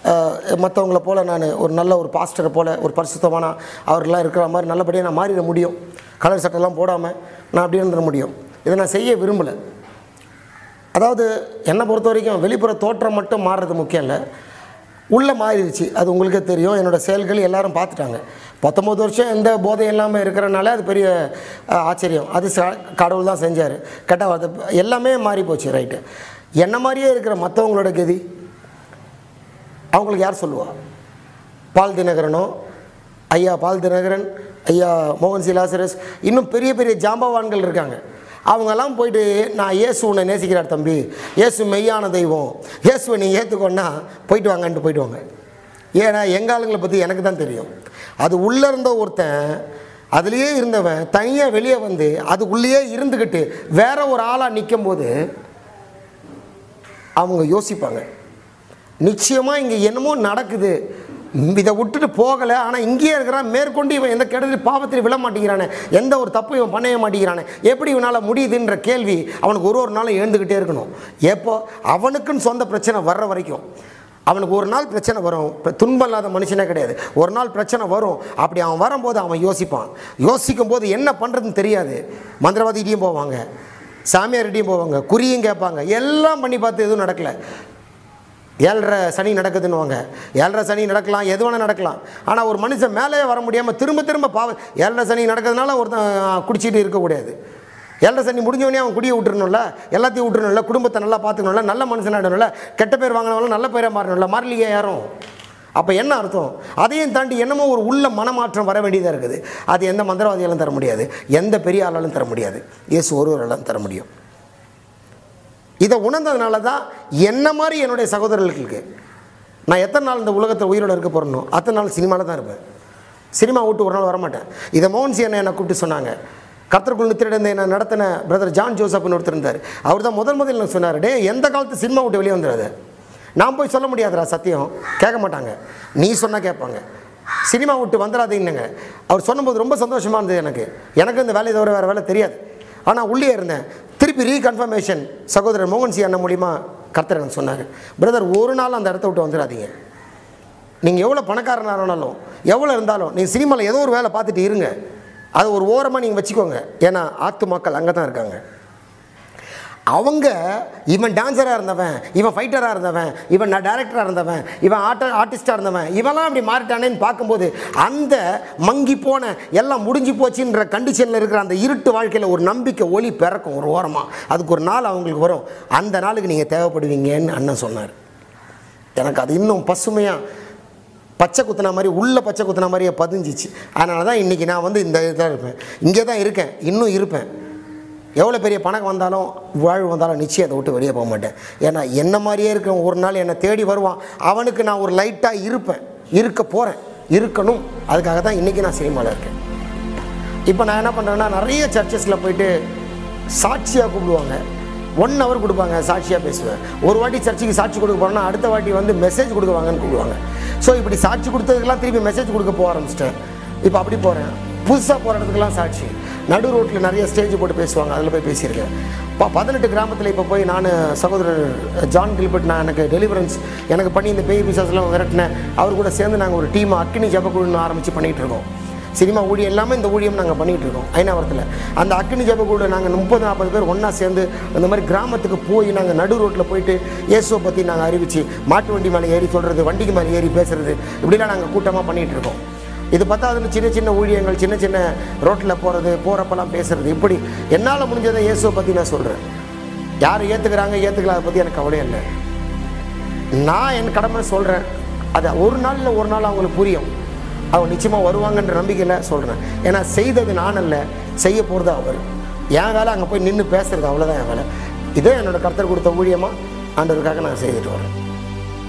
மற்றவங்கள போல் நான் ஒரு நல்ல ஒரு பாஸ்டரை போல் ஒரு பரிசுத்தமான அவரெல்லாம் இருக்கிற மாதிரி நல்லபடியாக நான் மாறிட முடியும் கலர் சட்டைலாம் போடாமல் நான் அப்படியே இருந்துட முடியும் இதை நான் செய்ய விரும்பலை அதாவது என்னை பொறுத்த வரைக்கும் வெளிப்புற தோற்றம் மட்டும் மாறுறது முக்கியம் இல்லை உள்ளே மாறிடுச்சு அது உங்களுக்கே தெரியும் என்னோடய செயல்கள் எல்லாரும் பார்த்துட்டாங்க பத்தொம்பது வருஷம் எந்த போதையும் இல்லாமல் இருக்கிறனால அது பெரிய அஹ், ஆச்சரியம் அது ச- கடவுள் தான் செஞ்சார் கெட்ட வார்த்தை எல்லாமே மாறி போச்சு ரைட்டு என்ன மாதிரியே இருக்கிற மற்றவங்களோட கதி அவங்களுக்கு யார் சொல்லுவா பால் தினகரனோ ஐயா பால் தினகரன் ஐயா மோகன் சிலாசரஸ் இன்னும் பெரிய பெரிய ஜாம்பவான்கள் இருக்காங்க அவங்கெல்லாம் போயிட்டு நான் இயேசு உன்னை நேசிக்கிறார் தம்பி இயேசு மெய்யான தெய்வம் இயேசுவை நீ ஏற்றுக்கொன்னா போயிட்டு வாங்கன்ட்டு போயிடுவாங்க ஏன்னா எங்கள் ஆளுங்களை பற்றி எனக்கு தான் தெரியும் அது உள்ளே இருந்த ஒருத்தன் அதுலேயே இருந்தவன் தனியாக வெளியே வந்து அதுக்குள்ளேயே இருந்துக்கிட்டு வேற ஒரு ஆளாக நிற்கும் போது அவங்க யோசிப்பாங்க நிச்சயமாக இங்கே என்னமோ நடக்குது ம், இதை விட்டுட்டு போகலை ஆனால் இங்கேயே இருக்கிறான் மேற்கொண்டு இவன் எந்த கெடுதல் பாவத்தில் விழ மாட்டேங்கிறானே எந்த ஒரு தப்பு இவன் பண்ணவே மாட்டேங்கிறானே எப்படி இவனால் முடியுதுன்ற கேள்வி அவனுக்கு ஒரு ஒரு நாளும் எழுந்துக்கிட்டே இருக்கணும் எப்போ அவனுக்குன்னு சொந்த பிரச்சனை வர்ற வரைக்கும் அவனுக்கு ஒரு நாள் பிரச்சனை வரும் இப்ப துன்பம் இல்லாத மனுஷனே கிடையாது ஒரு நாள் பிரச்சனை வரும் அப்படி அவன் வரும்போது அவன் யோசிப்பான் யோசிக்கும் போது என்ன பண்ணுறதுன்னு தெரியாது மந்திரவாதிகிட்டையும் போவாங்க சாமியார்கிட்டையும் போவாங்க குறியும் கேட்பாங்க எல்லாம் பண்ணி பார்த்து எதுவும் நடக்கலை ஏழரை சனி நடக்குதுன்னுவாங்க ஏழரை சனி நடக்கலாம் எது வேணால் நடக்கலாம் ஆனால் ஒரு மனுஷன் மேலே வர முடியாமல் திரும்ப திரும்ப பாவ ஏழரை சனி நடக்கிறதுனால ஒருத்தன் குடிச்சிட்டு இருக்கக்கூடாது ஏழரை சனி முடிஞ்சவனே அவன் குடியை விட்டுறணும்ல எல்லாத்தையும் விட்டுறணும்ல குடும்பத்தை நல்லா பார்த்துக்கணும்ல நல்ல மனுஷனாடணும்ல கெட்ட பேர் வாங்கினவங்களும் நல்ல பேரை மாறணும்ல மாறலையே யாரும் அப்போ என்ன அர்த்தம் அதையும் தாண்டி என்னமோ ஒரு உள்ள மனமாற்றம் வர வேண்டியதாக இருக்குது அது எந்த மந்திரவாதியாலும் தர முடியாது எந்த பெரிய ஆளாலும் தர முடியாது இயேசு ஒருவராலும் தர முடியும் இதை உணர்ந்ததுனால தான் என்ன மாதிரி என்னுடைய சகோதரர்களுக்கு நான் எத்தனை நாள் இந்த உலகத்தில் உயிரோட இருக்க போகிறனோ அத்தனை நாள் சினிமாவில் தான் இருப்பேன் சினிமா விட்டு ஒரு நாள் வரமாட்டேன் இதை மோகன்சி என்ன என்னை கூப்பிட்டு சொன்னாங்க கர்த்தருக்குள் நித்திரிடந்த என்ன நடத்தின பிரதர் ஜான் ஜோசப்னு ஒருத்தர் இருந்தார் அவர் தான் முதல் முதல்ல எனக்கு சொன்னார் டே எந்த காலத்து சினிமா விட்டு வெளியே வந்துடாது நான் போய் சொல்ல முடியாதுடா சத்தியம் கேட்க மாட்டாங்க நீ சொன்னால் கேட்பாங்க சினிமா விட்டு வந்துடாதீங்கன்னு அவர் சொன்னபோது ரொம்ப சந்தோஷமாக இருந்தது எனக்கு எனக்கு இந்த வேலையை தவிர வேறு வேலை தெரியாது ஆனால் உள்ளே இருந்தேன் திருப்பி ரீகன்ஃபர்மேஷன் சகோதரர் மோகன் சி அண்ணன் மூலிமா கர்த்தர் எனக்கு சொன்னார் பிரதர் ஒரு நாள் அந்த இடத்த விட்டு வந்துடாதீங்க நீங்கள் எவ்வளோ பணக்காரனாக இருந்தாலும் எவ்வளோ இருந்தாலும் நீங்கள் சினிமாவில் ஏதோ ஒரு வேலை பார்த்துட்டு இருங்க அது ஒரு ஓரமாக நீங்கள் வச்சுக்கோங்க ஏன்னா ஆத்து மக்கள் அங்கே தான் இருக்காங்க அவங்க இவன் டான்ஸராக இருந்தவன் இவன் ஃபைட்டராக இருந்தவன் இவன் நான் டேரக்டராக இருந்தவன் இவன் ஆட்ட ஆர்டிஸ்டாக இருந்தவன் இவன்லாம் அப்படி மாறிட்டானேன்னு பார்க்கும்போது அந்த மங்கி போன எல்லாம் முடிஞ்சு போச்சுன்ற கண்டிஷனில் இருக்கிற அந்த இருட்டு வாழ்க்கையில் ஒரு நம்பிக்கை ஒளி பிறக்கும் ஒரு ஓரமாக அதுக்கு ஒரு நாள் அவங்களுக்கு வரும் அந்த நாளுக்கு நீங்கள் தேவைப்படுவீங்கன்னு அண்ணன் சொன்னார் எனக்கு அது இன்னும் பசுமையாக பச்சை குத்துன மாதிரி உள்ள பச்சை குத்துன மாதிரியே பதிஞ்சிச்சு அதனால தான் இன்றைக்கி நான் வந்து இந்த இதாக இருப்பேன் இங்கே தான் இருக்கேன் இன்னும் இருப்பேன் எவ்வளோ பெரிய பணம் வந்தாலும் வாழ்வு வந்தாலும் நிச்சயம் அதை விட்டு வெளியே போக மாட்டேன் ஏன்னா என்ன மாதிரியே இருக்க ஒரு நாள் என்னை தேடி வருவான் அவனுக்கு நான் ஒரு லைட்டாக இருப்பேன் இருக்க போகிறேன் இருக்கணும் அதுக்காக தான் இன்றைக்கி நான் சினிமாவில் இருக்கேன் இப்போ நான் என்ன பண்ணுறேன்னா நிறைய சர்ச்சஸில் போயிட்டு சாட்சியாக கூப்பிடுவாங்க ஒன் ஹவர் கொடுப்பாங்க சாட்சியாக பேசுவேன் ஒரு வாட்டி சர்ச்சுக்கு சாட்சி கொடுக்க போகிறேன்னா அடுத்த வாட்டி வந்து மெசேஜ் கொடுக்குவாங்கன்னு கூப்பிடுவாங்க ஸோ இப்படி சாட்சி கொடுத்ததுக்கெல்லாம் திருப்பி மெசேஜ் கொடுக்க போக ஆரம்பிச்சிட்டேன் இப்போ அப்படி போகிறேன் புதுசாக போகிற இடத்துக்குலாம் சாட்சி நடு ரோட்டில் நிறைய ஸ்டேஜ் போட்டு பேசுவாங்க அதில் போய் பேசியிருக்கேன் இப்போ பதினெட்டு கிராமத்தில் இப்போ போய் நான் சகோதரர் ஜான் கில்பர்ட் நான் எனக்கு டெலிவரன்ஸ் எனக்கு பண்ணி இந்த பேய் பிசாஸ்லாம் விரட்டினேன் அவர் கூட சேர்ந்து நாங்கள் ஒரு டீம் அக்கினி ஜபக்குழுன்னு ஆரம்பித்து பண்ணிகிட்டு இருக்கோம் சினிமா ஊழியம் எல்லாமே இந்த ஊழியம் நாங்கள் பண்ணிகிட்டு இருக்கோம் ஐநாவரத்தில் அந்த அக்கினி ஜபக்குழு நாங்கள் முப்பது நாற்பது பேர் ஒன்றா சேர்ந்து அந்த மாதிரி கிராமத்துக்கு போய் நாங்கள் நடு ரோட்டில் போயிட்டு இயேசுவை பற்றி நாங்கள் அறிவித்து மாட்டு வண்டி மேலே ஏறி சொல்கிறது வண்டிக்கு மேலே ஏறி பேசுறது இப்படிலாம் நாங்கள் கூட்டமாக பண்ணிகிட்டு இருக்கோம் இது பத்தாதுன்னு சின்ன சின்ன ஊழியங்கள் சின்ன சின்ன ரோட்டில் போகிறது போகிறப்பெல்லாம் பேசுறது இப்படி என்னால் முடிஞ்சதை இயேசுவை பற்றி நான் சொல்கிறேன் யார் ஏற்றுக்கிறாங்க ஏற்றுக்கல அதை பற்றி எனக்கு கவலையே இல்லை நான் என் கடமை சொல்கிறேன் அது ஒரு நாள் இல்லை ஒரு நாள் அவங்களுக்கு புரியும் அவங்க நிச்சயமாக வருவாங்கன்ற நம்பிக்கையில் சொல்கிறேன் ஏன்னா செய்தது நான் அல்ல செய்ய போகிறது அவர் என் வேலை அங்கே போய் நின்று பேசுறது அவ்வளோதான் என் வேலை இதே என்னோட கர்த்தர் கொடுத்த ஊழியமாக ஆண்டவருக்காக நான் செய்துட்டு வரேன்